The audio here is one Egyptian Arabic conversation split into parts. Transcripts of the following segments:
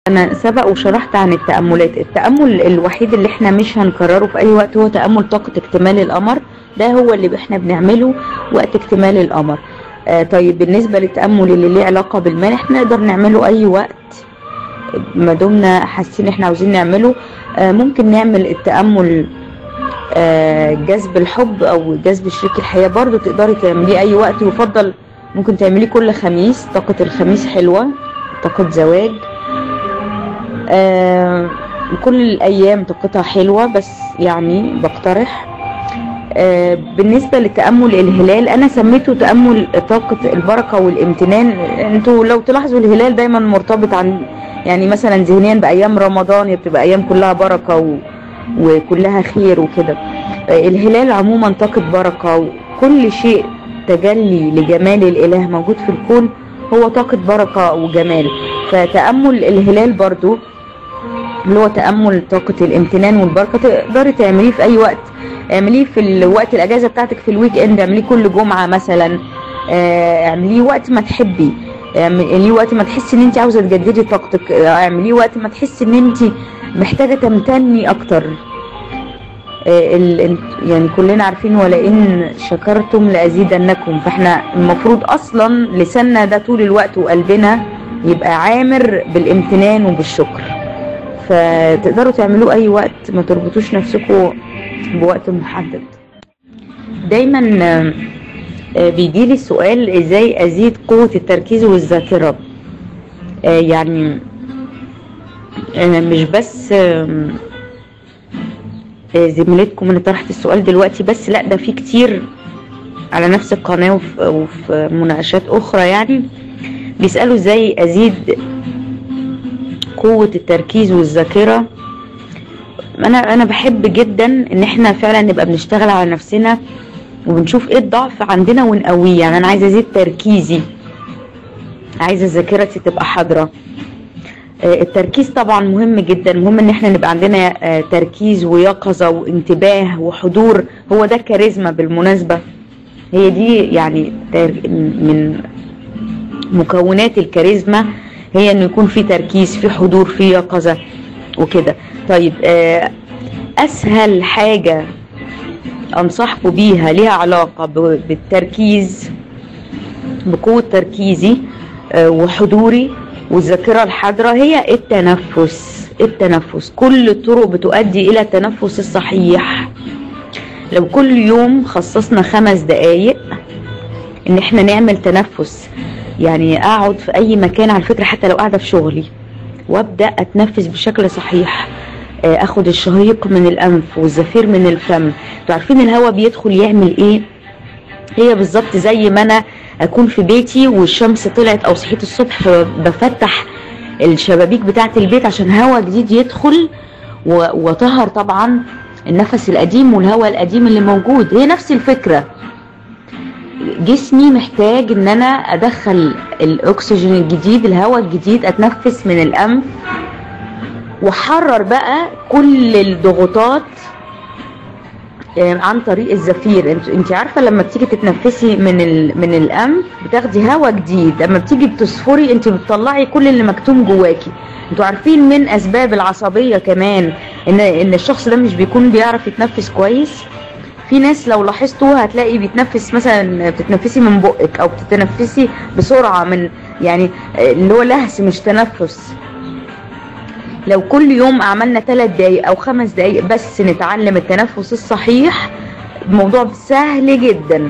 انا سبق وشرحت عن التأملات التأمل الوحيد اللي احنا مش هنكرره في اي وقت هو تأمل طاقة اكتمال القمر ده هو اللي احنا بنعمله وقت اكتمال القمر آه طيب بالنسبة للتأمل اللي ليه علاقة بالمال احنا نقدر نعمله اي وقت ما دمنا حاسين احنا عاوزين نعمله آه ممكن نعمل التأمل آه جذب الحب او جذب شريك الحياة برضو تقدري تعمليه اي وقت يفضل ممكن تعمليه كل خميس طاقة الخميس حلوة طاقة زواج آه كل الايام طاقتها حلوة بس يعني بقترح آه بالنسبة لتأمل الهلال انا سميته تأمل طاقة البركة والامتنان انتوا لو تلاحظوا الهلال دايما مرتبط عن يعني مثلا ذهنيا بايام رمضان هي بتبقى ايام كلها بركة و وكلها خير وكده آه الهلال عموما طاقة بركة وكل شيء تجلي لجمال الاله موجود في الكون هو طاقة بركة وجمال فتأمل الهلال برضو اللي هو تأمل طاقة الامتنان والبركة تقدري تعمليه في أي وقت اعمليه في الوقت الأجازة بتاعتك في الويك اند اعمليه كل جمعة مثلا اعمليه وقت ما تحبي اعمليه وقت ما تحسي ان انت عاوزة تجددي طاقتك اعمليه وقت ما تحسي ان انت محتاجة تمتني اكتر يعني كلنا عارفين ولئن شكرتم لأزيدنكم فاحنا المفروض اصلا لساننا ده طول الوقت وقلبنا يبقى عامر بالامتنان وبالشكر فتقدروا تعملوه اي وقت ما تربطوش نفسكم بوقت محدد دايما بيجي لي السؤال ازاي ازيد قوة التركيز والذاكرة يعني مش بس زميلتكم اللي طرحت السؤال دلوقتي بس لا ده في كتير على نفس القناة وفي, وفي مناقشات اخرى يعني بيسألوا ازاي ازيد قوة التركيز والذاكرة انا انا بحب جدا ان احنا فعلا نبقى بنشتغل على نفسنا وبنشوف ايه الضعف عندنا ونقويه يعني انا عايزه ازيد تركيزي عايزه ذاكرتي تبقى حاضره التركيز طبعا مهم جدا مهم ان احنا نبقى عندنا تركيز ويقظه وانتباه وحضور هو ده كاريزما بالمناسبه هي دي يعني من مكونات الكاريزما هي انه يكون في تركيز في حضور في يقظه وكده طيب اسهل حاجه انصحكم بيها ليها علاقه بالتركيز بقوه تركيزي وحضوري والذاكره الحاضره هي التنفس التنفس كل الطرق بتؤدي الى التنفس الصحيح لو كل يوم خصصنا خمس دقايق ان احنا نعمل تنفس يعني اقعد في اي مكان على فكره حتى لو قاعده في شغلي وابدا اتنفس بشكل صحيح اخد الشهيق من الانف والزفير من الفم انتوا عارفين الهواء بيدخل يعمل ايه هي بالظبط زي ما انا اكون في بيتي والشمس طلعت او صحيت الصبح بفتح الشبابيك بتاعه البيت عشان هواء جديد يدخل وطهر طبعا النفس القديم والهواء القديم اللي موجود هي نفس الفكره جسمي محتاج ان انا ادخل الاكسجين الجديد الهواء الجديد اتنفس من الانف واحرر بقى كل الضغوطات عن طريق الزفير انت انت عارفه لما بتيجي تتنفسي من من الانف بتاخدي هواء جديد لما بتيجي بتصفري انت بتطلعي كل اللي مكتوم جواكي انتوا عارفين من اسباب العصبيه كمان ان ان الشخص ده مش بيكون بيعرف يتنفس كويس في ناس لو لاحظتوا هتلاقي بيتنفس مثلا بتتنفسي من بقك او بتتنفسي بسرعه من يعني اللي هو لهس مش تنفس لو كل يوم عملنا ثلاث دقايق او خمس دقايق بس نتعلم التنفس الصحيح الموضوع سهل جدا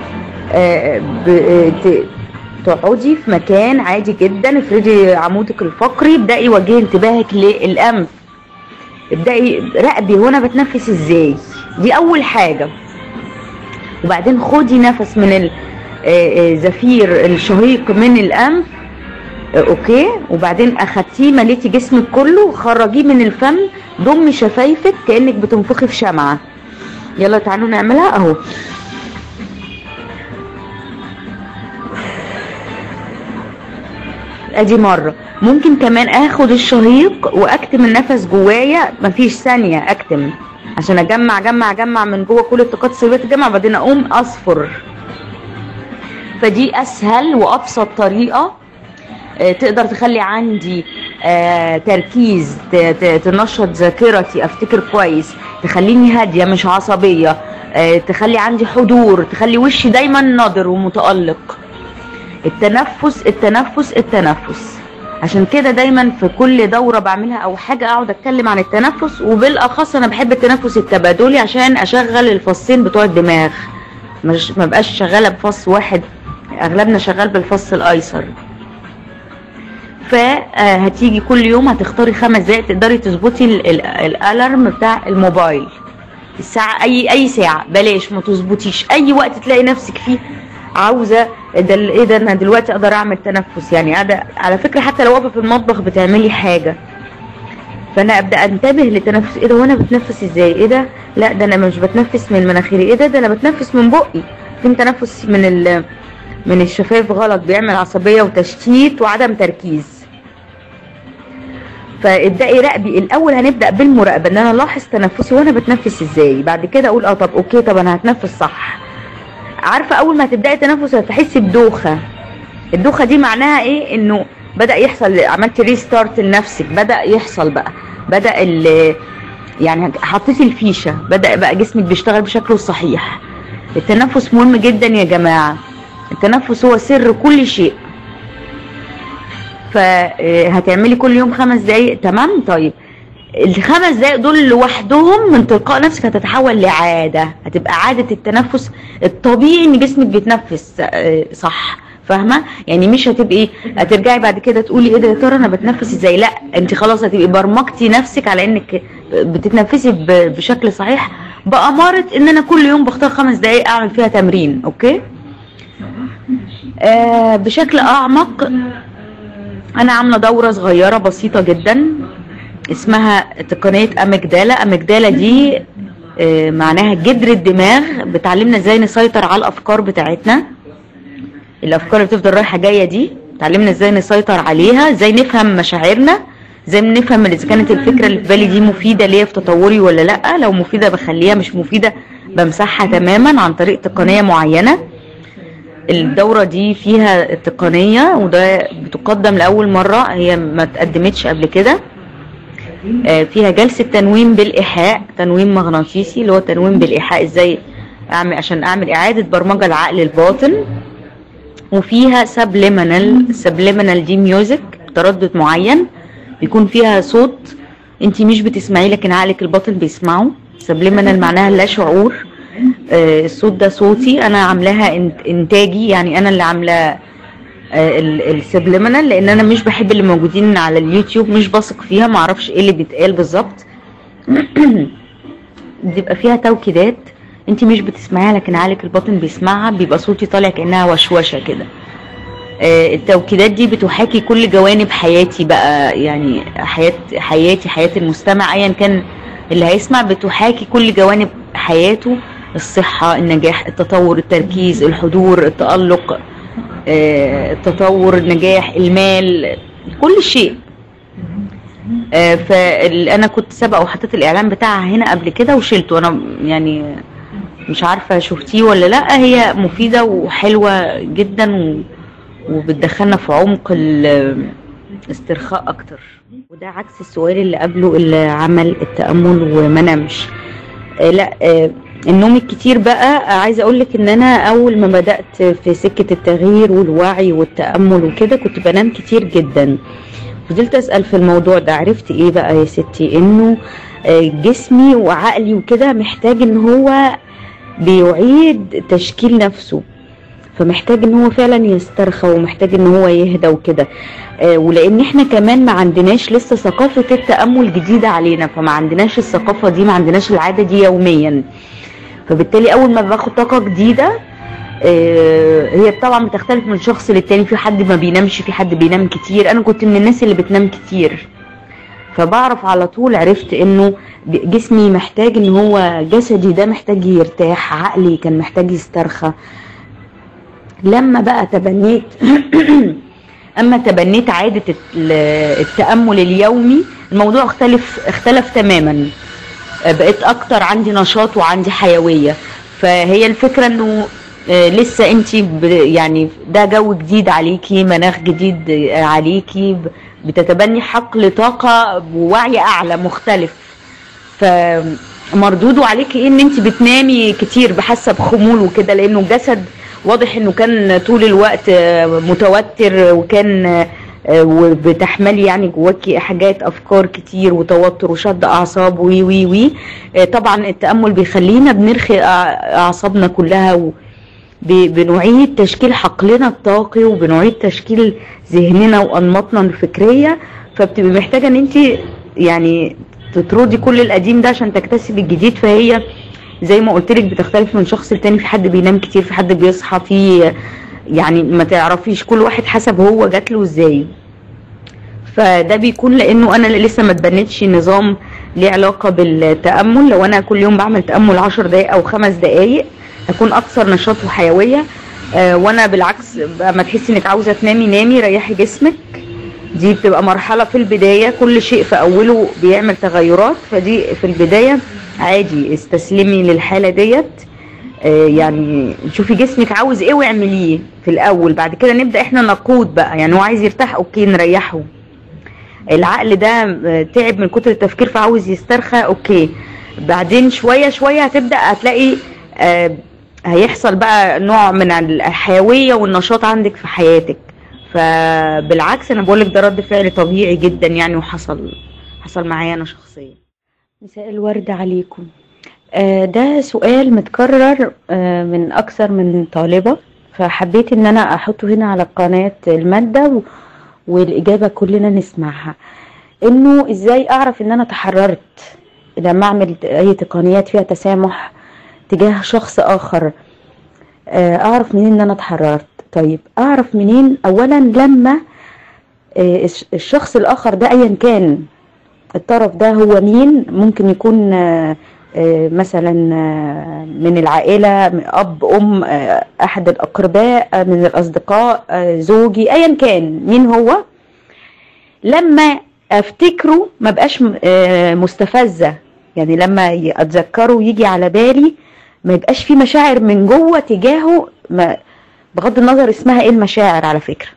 تقعدي في مكان عادي جدا افردي عمودك الفقري ابدأي وجهي انتباهك للانف ابدأي راقبي هو انا بتنفس ازاي دي اول حاجة وبعدين خدي نفس من الزفير الشهيق من الانف اوكي وبعدين اخدتيه مليتي جسمك كله خرجيه من الفم ضمي شفايفك كانك بتنفخي في شمعه يلا تعالوا نعملها اهو ادي مره ممكن كمان اخد الشهيق واكتم النفس جوايا مفيش ثانيه اكتم عشان اجمع اجمع اجمع من جوه كل الطاقات السلبيه تجمع بعدين اقوم اصفر فدي اسهل وابسط طريقه آه، تقدر تخلي عندي آه، تركيز ت- ت- تنشط ذاكرتي افتكر كويس تخليني هاديه مش عصبيه آه، تخلي عندي حضور تخلي وشي دايما ناضر ومتالق التنفس التنفس التنفس عشان كده دايما في كل دورة بعملها او حاجة اقعد اتكلم عن التنفس وبالاخص انا بحب التنفس التبادلي عشان اشغل الفصين بتوع الدماغ مش ما بقاش شغالة بفص واحد اغلبنا شغال بالفص الايسر فهتيجي كل يوم هتختاري خمس دقايق تقدري تظبطي ال- ال- الالارم بتاع الموبايل الساعة أي أي ساعة بلاش ما تظبطيش أي وقت تلاقي نفسك فيه عاوزة ده ال- إيه ده أنا دلوقتي أقدر أعمل تنفس يعني قاعدة على فكرة حتى لو واقفة في المطبخ بتعملي حاجة فأنا أبدأ أنتبه للتنفس إيه ده وأنا بتنفس إزاي إيه ده لا ده أنا مش بتنفس من مناخيري إيه ده ده أنا بتنفس من بقي في تنفس من ال من الشفايف غلط بيعمل عصبية وتشتيت وعدم تركيز فابدأي راقبي الاول هنبدا بالمراقبه ان انا الاحظ تنفسي وانا بتنفس ازاي بعد كده اقول اه طب اوكي طب انا هتنفس صح عارفه اول ما هتبداي تنفس هتحسي بدوخه الدوخه دي معناها ايه انه بدا يحصل عملت ريستارت لنفسك بدا يحصل بقى بدا ال يعني حطيتي الفيشه بدا بقى جسمك بيشتغل بشكله الصحيح التنفس مهم جدا يا جماعه التنفس هو سر كل شيء فهتعملي كل يوم خمس دقايق تمام طيب الخمس دقايق دول لوحدهم من تلقاء نفسك هتتحول لعاده هتبقى عاده التنفس الطبيعي ان جسمك بيتنفس آه، صح فاهمه يعني مش هتبقي هترجعي بعد كده تقولي ايه ده يا ترى انا بتنفس ازاي لا انت خلاص هتبقي برمجتي نفسك على انك بتتنفسي ب- بشكل صحيح بأمارة ان انا كل يوم بختار خمس دقايق اعمل فيها تمرين اوكي آه بشكل اعمق انا عامله دوره صغيره بسيطه جدا اسمها تقنيه امجداله امجداله دي آه، معناها جدر الدماغ بتعلمنا ازاي نسيطر على الافكار بتاعتنا الافكار اللي بتفضل رايحه جايه دي تعلمنا ازاي نسيطر عليها ازاي نفهم مشاعرنا ازاي نفهم اذا كانت الفكره اللي في بالي دي مفيده ليا في تطوري ولا لا لو مفيده بخليها مش مفيده بمسحها تماما عن طريق تقنيه معينه الدورة دي فيها تقنية وده بتقدم لأول مرة هي ما تقدمتش قبل كده آه، فيها جلسة تنويم بالإيحاء تنويم مغناطيسي اللي هو تنويم بالإيحاء ازاي أعمل عشان أعمل إعادة برمجة العقل الباطن وفيها سبليمينال سبليمينال دي ميوزك تردد معين بيكون فيها صوت انت مش بتسمعيه لكن عقلك الباطن بيسمعه سبليمينال معناها لا شعور آه، الصوت ده صوتي انا عاملاها إن- انتاجي يعني انا اللي عامله السبليمينال لان انا مش بحب اللي موجودين على اليوتيوب مش بثق فيها ما اعرفش ايه اللي بيتقال بالظبط بيبقى فيها توكيدات انت مش بتسمعيها لكن عقلك الباطن بيسمعها بيبقى صوتي طالع كانها وشوشه كده آه، التوكيدات دي بتحاكي كل جوانب حياتي بقى يعني حياة حياتي حياة المستمع ايا كان اللي هيسمع بتحاكي كل جوانب حياته الصحة النجاح التطور التركيز الحضور التألق آه، التطور النجاح المال كل شيء آه، فانا كنت سابقه وحطيت الاعلان بتاعها هنا قبل كده وشلته انا يعني مش عارفه شفتيه ولا لا هي مفيده وحلوه جدا و... وبتدخلنا في عمق الاسترخاء اكتر وده عكس السؤال اللي قبله اللي عمل التامل وما نامش آه، لا آه، النوم الكتير بقى عايزه اقول لك ان انا اول ما بدات في سكه التغيير والوعي والتامل وكده كنت بنام كتير جدا فضلت اسال في الموضوع ده عرفت ايه بقى يا ستي انه آه، جسمي وعقلي وكده محتاج ان هو بيعيد تشكيل نفسه فمحتاج ان هو فعلا يسترخى ومحتاج ان هو يهدى وكده آه، ولان احنا كمان ما عندناش لسه ثقافة التأمل جديدة علينا فما عندناش الثقافة دي ما عندناش العادة دي يوميا فبالتالي اول ما باخد طاقة جديدة آه، هي طبعا بتختلف من شخص للتاني في حد ما بينامش في حد بينام كتير انا كنت من الناس اللي بتنام كتير فبعرف على طول عرفت انه جسمي محتاج ان هو جسدي ده محتاج يرتاح عقلي كان محتاج يسترخى لما بقى تبنيت اما تبنيت عادة ال- التأمل اليومي الموضوع اختلف اختلف تماما بقيت اكتر عندي نشاط وعندي حيوية فهي الفكرة انه آه، لسه انت يعني ده جو جديد عليكي مناخ جديد آه، عليكي ب- بتتبني حقل طاقة ووعي اعلى مختلف فمردوده عليك ايه ان انت بتنامي كتير بحاسه بخمول وكده لانه الجسد واضح انه كان طول الوقت متوتر وكان وبتحملي يعني جواكي حاجات افكار كتير وتوتر وشد اعصاب وي وي وي طبعا التامل بيخلينا بنرخي اعصابنا كلها و بنعيد تشكيل حقلنا الطاقي وبنعيد تشكيل ذهننا وانماطنا الفكريه فبتبقي محتاجه ان انت يعني تطردي كل القديم ده عشان تكتسبي الجديد فهي زي ما قلت لك بتختلف من شخص لتاني في حد بينام كتير في حد بيصحى في يعني ما تعرفيش كل واحد حسب هو جات له ازاي فده بيكون لانه انا لسه ما اتبنتش نظام ليه علاقه بالتامل لو انا كل يوم بعمل تامل 10 دقائق او خمس دقائق اكون اكثر نشاط وحيويه آه وانا بالعكس ما تحسي انك عاوزه تنامي نامي ريحي جسمك دي بتبقى مرحله في البدايه كل شيء في اوله بيعمل تغيرات فدي في البدايه عادي استسلمي للحاله ديت آه يعني شوفي جسمك عاوز ايه واعمليه في الاول بعد كده نبدا احنا نقود بقى يعني هو عايز يرتاح اوكي نريحه العقل ده تعب من كتر التفكير فعاوز يسترخى اوكي بعدين شويه شويه هتبدا هتلاقي آه هيحصل بقى نوع من الحيويه والنشاط عندك في حياتك فبالعكس انا بقولك ده رد فعل طبيعي جدا يعني وحصل حصل معايا انا شخصيا مساء الورد عليكم آه ده سؤال متكرر آه من اكثر من طالبه فحبيت ان انا احطه هنا على قناه الماده والاجابه كلنا نسمعها انه ازاي اعرف ان انا تحررت لما اعمل اي تقنيات فيها تسامح تجاه شخص اخر اعرف منين ان انا اتحررت طيب اعرف منين اولا لما الشخص الاخر ده ايا كان الطرف ده هو مين ممكن يكون مثلا من العائلة اب ام احد الاقرباء من الاصدقاء زوجي ايا كان مين هو لما افتكره ما بقاش مستفزة يعني لما اتذكره ويجي على بالي ما يبقاش في مشاعر من جوه تجاهه ما بغض النظر اسمها ايه المشاعر على فكرة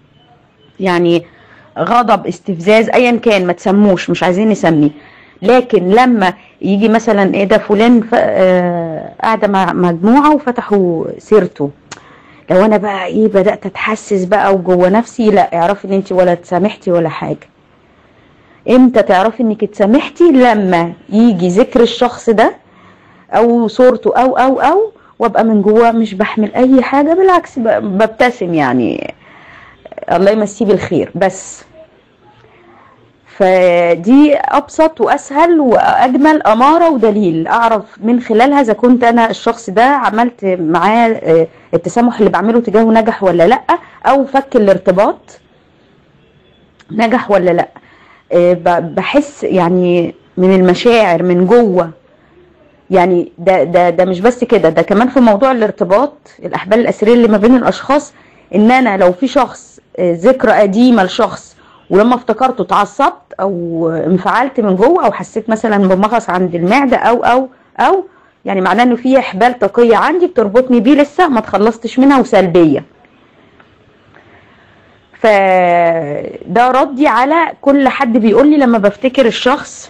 يعني غضب استفزاز ايا كان ما تسموش مش عايزين نسميه لكن لما يجي مثلا ايه ده فلان قاعده مع مجموعه وفتحوا سيرته لو انا بقى ايه بدات اتحسس بقى وجوه نفسي لا اعرفي ان انت ولا تسامحتي ولا حاجه امتى تعرفي انك اتسامحتي لما يجي ذكر الشخص ده او صورته او او او وابقى من جوه مش بحمل اي حاجه بالعكس ببتسم يعني الله يمسيه بالخير بس فدي ابسط واسهل واجمل اماره ودليل اعرف من خلالها اذا كنت انا الشخص ده عملت معاه التسامح اللي بعمله تجاهه نجح ولا لا او فك الارتباط نجح ولا لا بحس يعني من المشاعر من جوه يعني ده ده ده مش بس كده ده كمان في موضوع الارتباط الاحبال الاسريه اللي ما بين الاشخاص ان انا لو في شخص ذكرى قديمه لشخص ولما افتكرته اتعصبت او انفعلت من جوه او حسيت مثلا بمغص عند المعده او او او يعني معناه انه في احبال طاقيه عندي بتربطني بيه لسه ما اتخلصتش منها وسلبيه فده ردي على كل حد بيقول لي لما بفتكر الشخص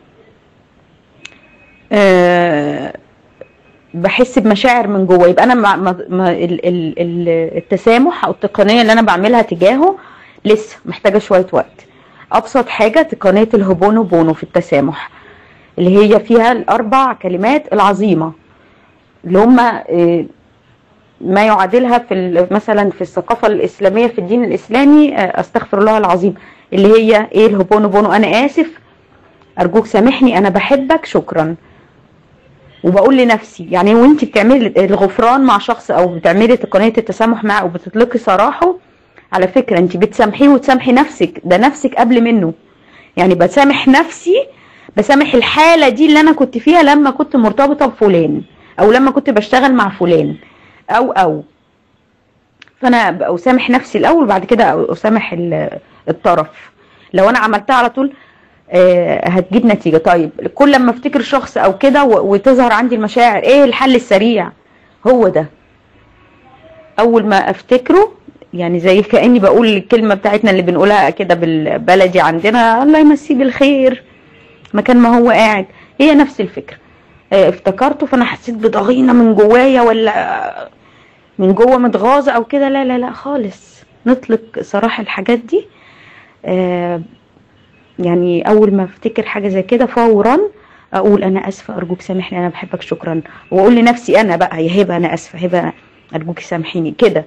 أه بحس بمشاعر من جوه يبقى انا مع ما ال ال ال التسامح او التقنيه اللي انا بعملها تجاهه لسه محتاجه شويه وقت ابسط حاجه تقنيه الهوبونو بونو في التسامح اللي هي فيها الاربع كلمات العظيمه اللي هم ما يعادلها في مثلا في الثقافه الاسلاميه في الدين الاسلامي استغفر الله العظيم اللي هي ايه الهوبونو بونو انا اسف ارجوك سامحني انا بحبك شكرا وبقول لنفسي يعني وانت بتعملي الغفران مع شخص او بتعملي تقنيه التسامح معه وبتطلقي سراحه على فكره انت بتسامحيه وتسامحي نفسك ده نفسك قبل منه يعني بسامح نفسي بسامح الحاله دي اللي انا كنت فيها لما كنت مرتبطه بفلان او لما كنت بشتغل مع فلان او او فانا اسامح نفسي الاول وبعد كده اسامح الطرف لو انا عملتها على طول هتجيب نتيجه طيب كل لما افتكر شخص او كده وتظهر عندي المشاعر ايه الحل السريع هو ده اول ما افتكره يعني زي كاني بقول الكلمه بتاعتنا اللي بنقولها كده بالبلدي عندنا الله يمسيه بالخير مكان ما هو قاعد هي نفس الفكره آه، افتكرته فانا حسيت بضغينه من جوايا ولا من جوه متغاظه او كده لا لا لا خالص نطلق صراحه الحاجات دي آه، يعني اول ما افتكر حاجه زي كده فورا اقول انا اسفه ارجوك سامحني انا بحبك شكرا واقول لنفسي انا بقى يا هبه انا اسفه هبه ارجوك سامحيني كده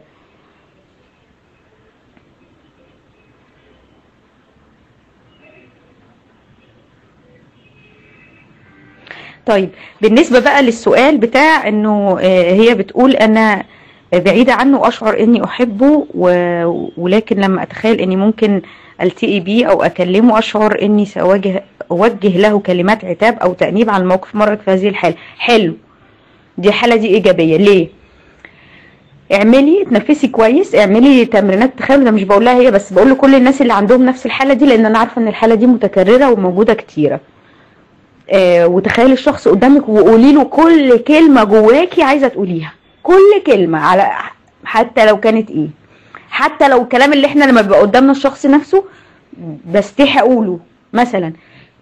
طيب بالنسبه بقى للسؤال بتاع انه آه، هي بتقول انا بعيدة عنه وأشعر إني أحبه و... ولكن لما أتخيل إني ممكن ألتقي بيه أو أكلمه أشعر إني سأواجه أوجه له كلمات عتاب أو تأنيب على الموقف مرت في هذه الحالة حلو دي حالة دي إيجابية ليه؟ اعملي تنفسي كويس اعملي تمرينات تخيل ده مش بقول لها هي بس بقول لكل الناس اللي عندهم نفس الحالة دي لأن أنا عارفة إن الحالة دي متكررة وموجودة كتيرة آه وتخيلي الشخص قدامك وقولي له كل كلمة جواكي عايزة تقوليها كل كلمة على حتى لو كانت ايه حتى لو الكلام اللي احنا لما بيبقى قدامنا الشخص نفسه بستحي اقوله مثلا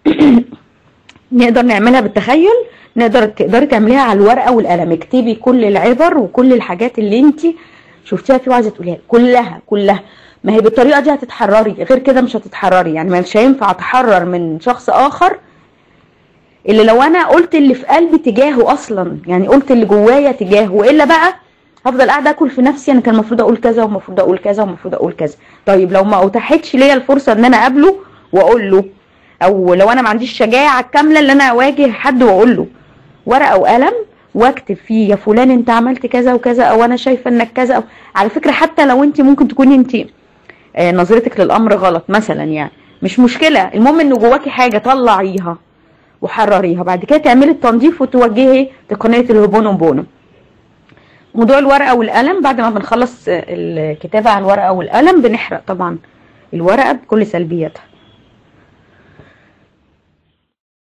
نقدر نعملها بالتخيل نقدر تقدري تعمليها على الورقه والقلم اكتبي كل العبر وكل الحاجات اللي انت شفتيها فيه وعايزه تقوليها كلها كلها ما هي بالطريقه دي هتتحرري غير كده مش هتتحرري يعني مش هينفع اتحرر من شخص اخر اللي لو انا قلت اللي في قلبي تجاهه اصلا يعني قلت اللي جوايا تجاهه والا بقى هفضل قاعده اكل في نفسي انا كان المفروض اقول كذا والمفروض اقول كذا والمفروض اقول كذا طيب لو ما اتاحتش ليا الفرصه ان انا اقابله واقول له او لو انا ما عنديش الشجاعه الكامله ان انا اواجه حد واقول له ورقه وقلم واكتب فيه يا فلان انت عملت كذا وكذا او انا شايفه انك كذا أو على فكره حتى لو انت ممكن تكوني انت آه، نظرتك للامر غلط مثلا يعني مش مشكله المهم ان جواكي حاجه طلعيها وحرريها بعد كده تعملي التنظيف وتوجهي تقنيه الهوبونوبونو موضوع الورقه والقلم بعد ما بنخلص الكتابه على الورقه والقلم بنحرق طبعا الورقه بكل سلبياتها